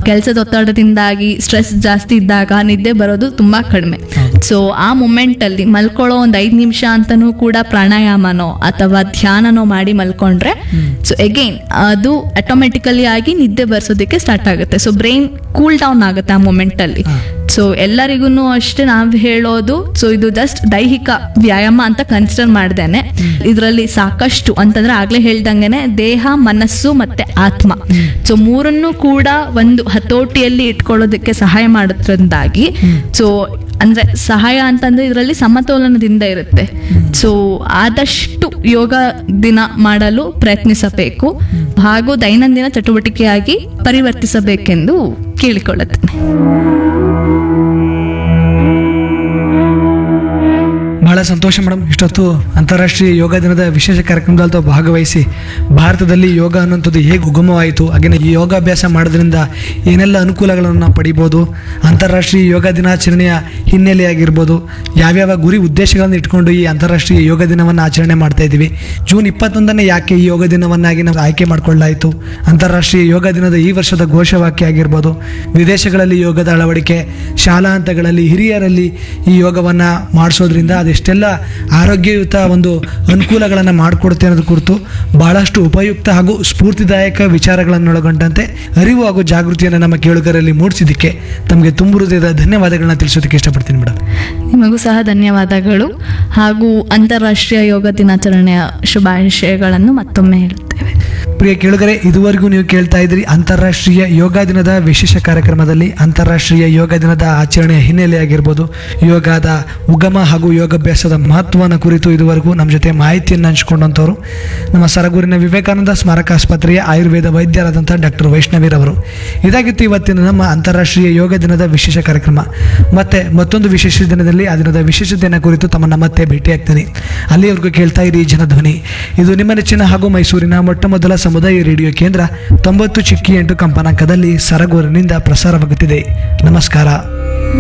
ಕೆಲಸದ ಒತ್ತಡದಿಂದಾಗಿ ಸ್ಟ್ರೆಸ್ ಜಾಸ್ತಿ ಇದ್ದಾಗ ನಿದ್ದೆ ಬರೋದು ತುಂಬಾ ಕಡಿಮೆ ಸೊ ಆ ಮೂಮೆಂಟ್ ಅಲ್ಲಿ ಮಲ್ಕೊಳ್ಳೋ ಒಂದು ಐದು ನಿಮಿಷ ಅಂತನೂ ಕೂಡ ಪ್ರಾಣಾಯಾಮನೋ ಅಥವಾ ಧ್ಯಾನನೋ ಮಾಡಿ ಮಲ್ಕೊಂಡ್ರೆ ಸೊ ಎಗೈನ್ ಅದು ಆಟೋಮೆಟಿಕಲಿ ಆಗಿ ನಿದ್ದೆ ಬರ್ಸೋದಕ್ಕೆ ಸ್ಟಾರ್ಟ್ ಆಗುತ್ತೆ ಸೊ ಬ್ರೈನ್ ಕೂಲ್ ಡೌನ್ ಆಗುತ್ತೆ ಆ ಮೂಮೆಂಟ್ ಅಲ್ಲಿ ಸೊ ಎಲ್ಲರಿಗೂ ಅಷ್ಟೇ ನಾವು ಹೇಳೋದು ಸೊ ಇದು ಜಸ್ಟ್ ದೈಹಿಕ ವ್ಯಾಯಾಮ ಅಂತ ಕನ್ಸಿಡರ್ ಮಾಡ್ದೇನೆ ಇದರಲ್ಲಿ ಸಾಕಷ್ಟು ಅಂತಂದ್ರೆ ಆಗ್ಲೇ ಹೇಳ್ದಂಗೆನೆ ದೇಹ ಮನಸ್ಸು ಮತ್ತೆ ಆತ್ಮ ಸೊ ಮೂರನ್ನು ಕೂಡ ಒಂದು ಹತೋಟಿಯಲ್ಲಿ ಇಟ್ಕೊಳ್ಳೋದಕ್ಕೆ ಸಹಾಯ ಮಾಡೋದ್ರಿಂದಾಗಿ ಸೊ ಅಂದ್ರೆ ಸಹಾಯ ಅಂತಂದ್ರೆ ಇದರಲ್ಲಿ ಸಮತೋಲನದಿಂದ ಇರುತ್ತೆ ಸೊ ಆದಷ್ಟು ಯೋಗ ದಿನ ಮಾಡಲು ಪ್ರಯತ್ನಿಸಬೇಕು ಹಾಗೂ ದೈನಂದಿನ ಚಟುವಟಿಕೆಯಾಗಿ ಪರಿವರ್ತಿಸಬೇಕೆಂದು ಕೇಳಿಕೊಳ್ಳುತ್ತೇನೆ ಬಹಳ ಸಂತೋಷ ಮೇಡಮ್ ಇಷ್ಟೊತ್ತು ಅಂತಾರಾಷ್ಟ್ರೀಯ ಯೋಗ ದಿನದ ವಿಶೇಷ ಕಾರ್ಯಕ್ರಮದಲ್ಲಿ ತಾವು ಭಾಗವಹಿಸಿ ಭಾರತದಲ್ಲಿ ಯೋಗ ಅನ್ನುವಂಥದ್ದು ಹೇಗೆ ಉಗಮವಾಯಿತು ಹಾಗೆಯೇ ಈ ಯೋಗಾಭ್ಯಾಸ ಮಾಡೋದ್ರಿಂದ ಏನೆಲ್ಲ ಅನುಕೂಲಗಳನ್ನು ನಾವು ಪಡಿಬೋದು ಅಂತಾರಾಷ್ಟ್ರೀಯ ಯೋಗ ದಿನಾಚರಣೆಯ ಹಿನ್ನೆಲೆಯಾಗಿರ್ಬೋದು ಯಾವ್ಯಾವ ಗುರಿ ಉದ್ದೇಶಗಳನ್ನು ಇಟ್ಕೊಂಡು ಈ ಅಂತಾರಾಷ್ಟ್ರೀಯ ಯೋಗ ದಿನವನ್ನು ಆಚರಣೆ ಮಾಡ್ತಾ ಇದ್ದೀವಿ ಜೂನ್ ಇಪ್ಪತ್ತೊಂದನೇ ಯಾಕೆ ಈ ಯೋಗ ದಿನವನ್ನಾಗಿ ನಾವು ಆಯ್ಕೆ ಮಾಡಿಕೊಳ್ಳಾಯಿತು ಅಂತಾರಾಷ್ಟ್ರೀಯ ಯೋಗ ದಿನದ ಈ ವರ್ಷದ ಘೋಷವಾಕ್ಯ ಆಗಿರ್ಬೋದು ವಿದೇಶಗಳಲ್ಲಿ ಯೋಗದ ಅಳವಡಿಕೆ ಶಾಲಾ ಹಂತಗಳಲ್ಲಿ ಹಿರಿಯರಲ್ಲಿ ಈ ಯೋಗವನ್ನು ಮಾಡಿಸೋದ್ರಿಂದ ಅದೆಷ್ಟೆಲ್ಲ ಆರೋಗ್ಯಯುತ ಒಂದು ಅನುಕೂಲಗಳನ್ನು ಮಾಡಿಕೊಡುತ್ತೆ ಅನ್ನೋದು ಕುರಿತು ಬಹಳಷ್ಟು ಉಪಯುಕ್ತ ಹಾಗೂ ಸ್ಫೂರ್ತಿದಾಯಕ ವಿಚಾರಗಳನ್ನು ಒಳಗೊಂಡಂತೆ ಅರಿವು ಹಾಗೂ ಜಾಗೃತಿಯನ್ನು ನಮ್ಮ ಕೇಳುಗರಲ್ಲಿ ಮೂಡಿಸಿದ್ದಕ್ಕೆ ತಮಗೆ ತುಂಬ ಹೃದಯದ ಧನ್ಯವಾದಗಳನ್ನ ತಿಳಿಸೋದಕ್ಕೆ ಇಷ್ಟಪಡ್ತೀನಿ ಮೇಡಮ್ ನಿಮಗೂ ಸಹ ಧನ್ಯವಾದಗಳು ಹಾಗೂ ಅಂತಾರಾಷ್ಟ್ರೀಯ ಯೋಗ ದಿನಾಚರಣೆಯ ಶುಭಾಶಯಗಳನ್ನು ಮತ್ತೊಮ್ಮೆ ಹೇಳುತ್ತೇವೆ ಪ್ರಿಯ ಕೇಳುಗರೆ ಇದುವರೆಗೂ ನೀವು ಕೇಳ್ತಾ ಇದ್ರಿ ಅಂತಾರಾಷ್ಟ್ರೀಯ ಯೋಗ ದಿನದ ವಿಶೇಷ ಕಾರ್ಯಕ್ರಮದಲ್ಲಿ ಅಂತಾರಾಷ್ಟ್ರೀಯ ಯೋಗ ದಿನದ ಆಚರಣೆಯ ಹಿನ್ನೆಲೆಯಾಗಿರ್ಬೋದು ಯೋಗದ ಉಗಮ ಹಾಗೂ ಯೋಗಾಭ್ಯಾಸದ ಮಹತ್ವನ ಕುರಿತು ಇದುವರೆಗೂ ನಮ್ಮ ಜೊತೆ ಮಾಹಿತಿಯನ್ನು ಹಂಚಿಕೊಂಡಂಥವ್ರು ನಮ್ಮ ಸರಗೂರಿನ ವಿವೇಕಾನಂದ ಸ್ಮಾರಕ ಆಸ್ಪತ್ರೆಯ ಆಯುರ್ವೇದ ವೈದ್ಯರಾದಂಥ ಡಾಕ್ಟರ್ ವೈಷ್ಣವಿರವರು ಇದಾಗಿತ್ತು ಇವತ್ತಿನ ನಮ್ಮ ಅಂತಾರಾಷ್ಟ್ರೀಯ ಯೋಗ ದಿನದ ವಿಶೇಷ ಕಾರ್ಯಕ್ರಮ ಮತ್ತೆ ಮತ್ತೊಂದು ವಿಶೇಷ ದಿನದಲ್ಲಿ ಆ ದಿನದ ವಿಶೇಷತೆಯನ್ನು ಕುರಿತು ತಮ್ಮನ್ನ ಮತ್ತೆ ಭೇಟಿಯಾಗ್ತೀನಿ ಅಲ್ಲಿಯವರೆಗೂ ಕೇಳ್ತಾ ಇರಿ ಜನಧ್ವನಿ ಇದು ನಿಮ್ಮ ನೆಚ್ಚಿನ ಹಾಗೂ ಮೈಸೂರಿನ ಮೊಟ್ಟ ಮೊದಲ ಸಮುದಾಯ ರೇಡಿಯೋ ಕೇಂದ್ರ ತೊಂಬತ್ತು ಚಿಕ್ಕಿ ಎಂಟು ಕಂಪನಾಂಕದಲ್ಲಿ ಸರಗೂರಿನಿಂದ ಪ್ರಸಾರವಾಗುತ್ತಿದೆ ನಮಸ್ಕಾರ